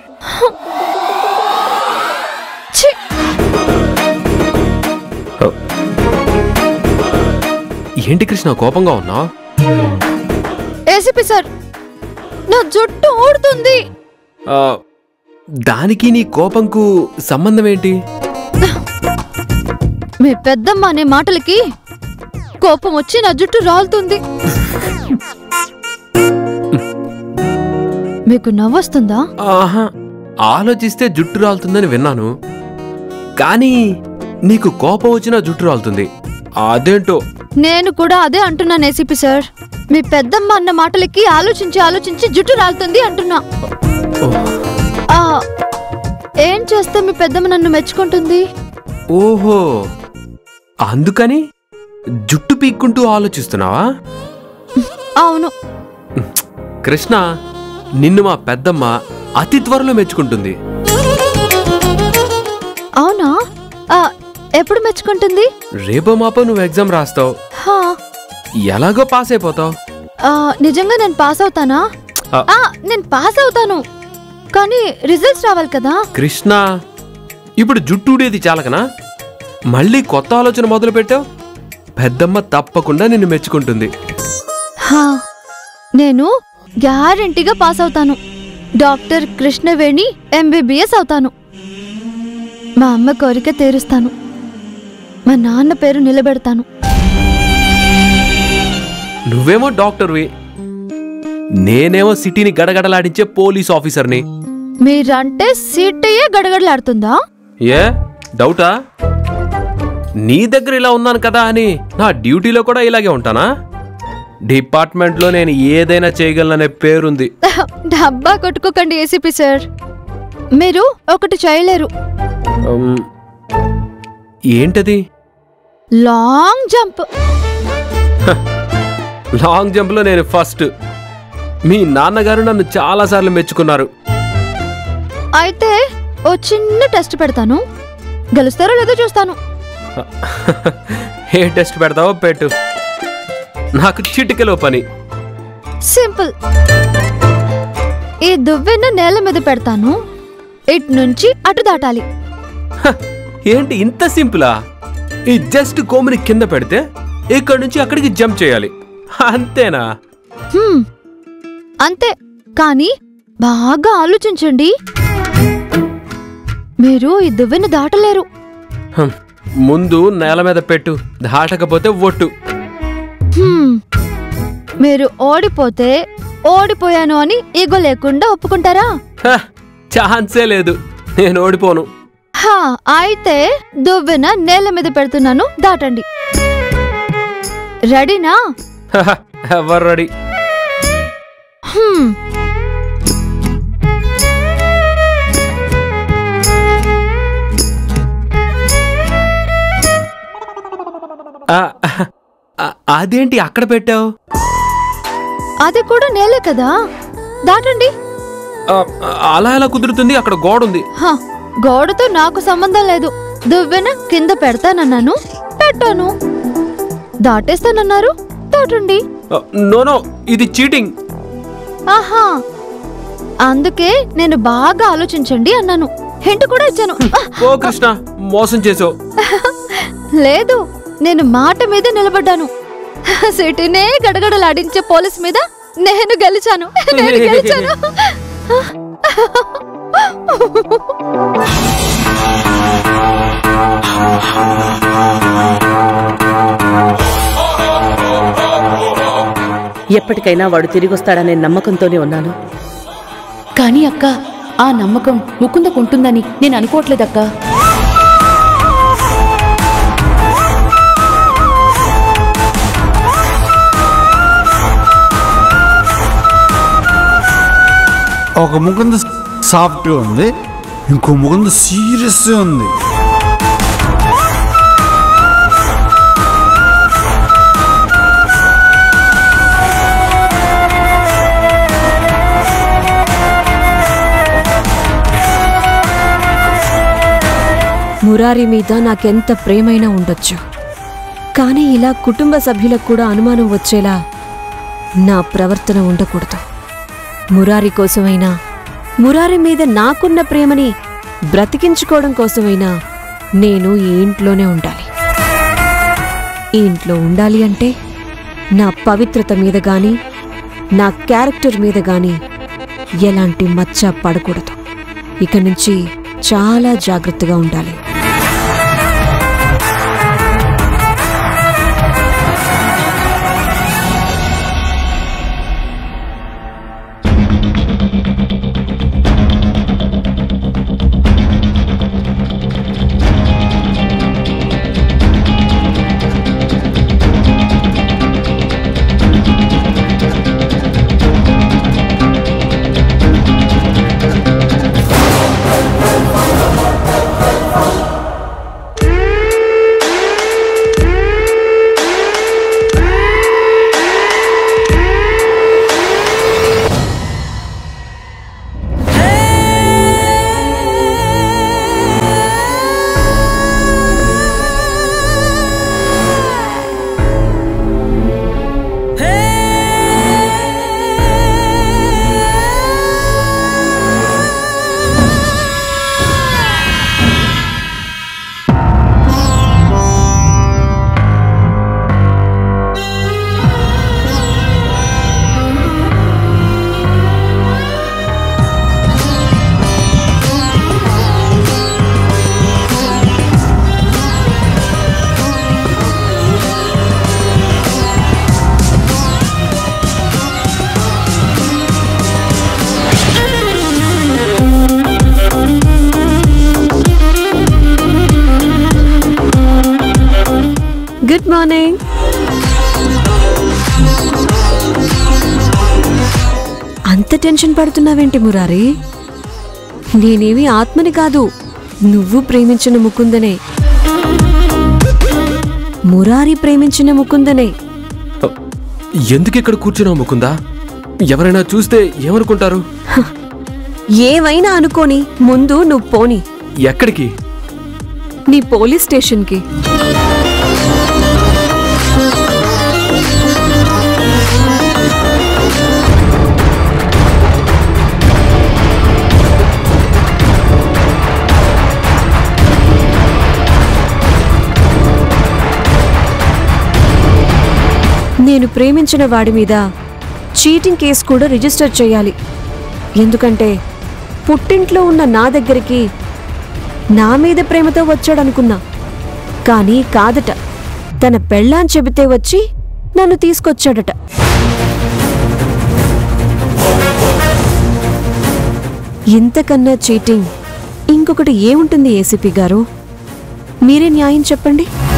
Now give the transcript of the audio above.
ఛీ! ఏంటి కృష్ణ కోపంగా ఉన్నావు ఏసీపీ సార్ నా జుట్టు ఊడుతుంది దానికి నీ కోపంకు సంబంధం ఏంటి మీ పెద్దమ్మ అనే మాటలకి కోపం వచ్చి నా జుట్టు రాలుతుంది మీకు నవ్వొస్తుందా ఆహా ఆలోచిస్తే జుట్టు రాలుతుందని విన్నాను కానీ నీకు కోపం వచ్చినా జుట్టు రాలుతుంది అదేంటో నేను కూడా అదే అంటున్నాను ఏసీపీ సార్ మీ పెద్దమ్మ అన్న మాటలకి ఆలోచించి ఆలోచించి జుట్టు రాలుతుంది అంటున్నా ఓహ్, ఆ, ఏం చేస్తే మీ పెద్దమ్మ నన్ను మెచ్చుకుంటుంది ఓహో అందుకని జుట్టు పీక్కుంటూ ఆలోచిస్తున్నావా అవును కృష్ణ నిన్ను మా పెద్దమ్మ అతి త్వరలో మెచ్చుకుంటుంది అవునా ఆ, ఎప్పుడు మెచ్చుకుంటుంది రేపో మాపో నువ్వు ఎగ్జామ్ రాస్తావు హా, ఎలాగో పాస్ అయిపోతావు ఆ, నిజంగా నేను పాస్ అవుతానా ఆ. ఆ, నేను పాస్ అవుతాను కానీ రిజల్ట్స్ రావాలి కదా కృష్ణ ఇప్పుడు జుట్టు ఊడేది చాలకనా మళ్ళీ కొత్త ఆలోచన మొదలు పెట్టావు పెద్దమ్మ తప్పకుండా నిన్ను మెచ్చుకుంటుంది హా, నేను గ్యారంటీగా పాస్ అవుతాను డాక్టర్ కృష్ణవేణి ఎంబీబీఎస్ అవుతాను మా అమ్మ కోరిక తీరుస్తాను మా నాన్న పేరు నిలబెడతాను నువ్వేమో డాక్టర్వి నేనేమో సిటీని గడగడలాడించే పోలీస్ ఆఫీసర్ని మీరంటే సీటయ్యే గడగడలాడుతుందా ఏ డౌటా నీ దగ్గర ఇలా ఉన్నాను కదా అని నా డ్యూటీలో కూడా ఇలాగే ఉంటానా డిపార్ట్మెంట్లో నేను ఏదైనా చేయగలననే పేరుంది డబ్బా కొట్టుకోకండి ఏసీపీ సార్ మీరు ఒకటి చేయలేరు ఉమ్, ఏంటది లాంగ్ జంప్ లాంగ్ జంప్లో నేను ఫస్ట్ మీ నాన్నగారు నన్ను చాలాసార్లు మెచ్చుకున్నారు అయితే ఓ చిన్న టెస్ట్ పెడతాను గెలుస్తారో లేదో చూస్తాను ఏ టెస్ట్ పెడతావో పెట్టు నాకు చిటికెలో పని సింపుల్ ఈ దువ్వెన నేల మీద పెడతాను ఇటు నుంచి అటు దాటాలి హ, ఏంటి ఇంత సింపులా ఈ జస్ట్ కోమిని కింద పెడితే ఇక్కడి నుంచి అక్కడికి జంప్ చేయాలి అంతేనా హ్మ్. అంతే కానీ బాగా ఆలోచించండి మీరు ఈ దువ్వెన దాటలేరు హం, ముందు నేల మీద పెట్టు దాటకపోతే ఒట్టు హ్మ్. మీరు ఓడిపోతే ఓడిపోయాను అని ఈగో లేకుండా ఒప్పుకుంటారా హ, ఛాన్సే లేదు నేను ఓడిపోను హా అయితే దువ్వెన నేల మీద పెడుతున్నాను దాటండి రెడీనా హ, హ, ఎవరు రెడీ హ్మ్. ఆ, ఆ, అదేంటి అక్కడ పెట్టావు అది కూడా నేలే కదా దాటండి ఆ, అలా ఎలా కుదురుతుంది అక్కడ గోడ ఉంది హ, గోడతో నాకు సంబంధం లేదు దువ్వెన కింద పెడతానన్నాను పెట్టాను దాటేస్తానన్నారు దాటండి ఆ, నో నో ఇది చీటింగ్ ఆహా అందుకే నేను బాగా ఆలోచించండి అన్నాను హింట్ కూడా ఇచ్చాను ఆ, ఓ కృష్ణ మోసం చేసావు లేదు నేను మాట మీద నిలబడ్డాను సిటీనే గడగడలాడించే పోలీస్ మీద నేను గెలిచాను నేను గెలిచాను ఎప్పటికైనా వాడు తిరిగొస్తాడనే నమ్మకంతోనే ఉన్నాను కానీ అక్క ఆ నమ్మకం ముకుందకుంటుందని నేను అనుకోవట్లేదక్క ఒక ముకుంద సాఫ్ట్గా ఉంది ఇంకో ముకుంద సీరియస్గా ఉంది మురారి మీద నాకెంత ప్రేమైనా ఉండొచ్చు కానీ ఇలా కుటుంబ సభ్యులకు కూడా అనుమానం వచ్చేలా నా ప్రవర్తన ఉండకూడదు మురారి కోసమైనా మురారి మీద నాకున్న ప్రేమని బ్రతికించుకోవడం కోసమైనా నేను ఈ ఇంట్లోనే ఉండాలి ఈ ఇంట్లో ఉండాలి అంటే నా పవిత్రత మీద గాని నా క్యారెక్టర్ మీద గాని ఎలాంటి మచ్చ పడకూడదు ఇక నుంచి చాలా జాగ్రత్తగా ఉండాలి గుడ్ మార్నింగ్ అంత టెన్షన్ పడుతున్నావేంటి మురారి నేనేమి ఆత్మని కాదు నువ్వు ప్రేమించిన ముకుందనే మురారి ప్రేమించిన ముకుందనే ఎందుకు ఇక్కడ కూర్చున్నావు ముకుందా ఎవరైనా చూస్తే ఏమనుకుంటారు ఏమైనా అనుకోని ముందు నువ్వు పోని ఎక్కడికి నీ పోలీస్ స్టేషన్కి నేను ప్రేమించిన వాడి మీద చీటింగ్ కేసు కూడా రిజిస్టర్ చేయాలి ఎందుకంటే పుట్టింట్లో ఉన్న నా దగ్గరికి నా మీద ప్రేమతో వచ్చాడనుకున్నా కానీ కాదట తన పెళ్ళాన్ చెబితే వచ్చి నన్ను తీసుకొచ్చాడట ఇంతకన్నా చీటింగ్ ఇంకొకటి ఏముంటుంది ఏసీపీ గారు మీరే న్యాయం చెప్పండి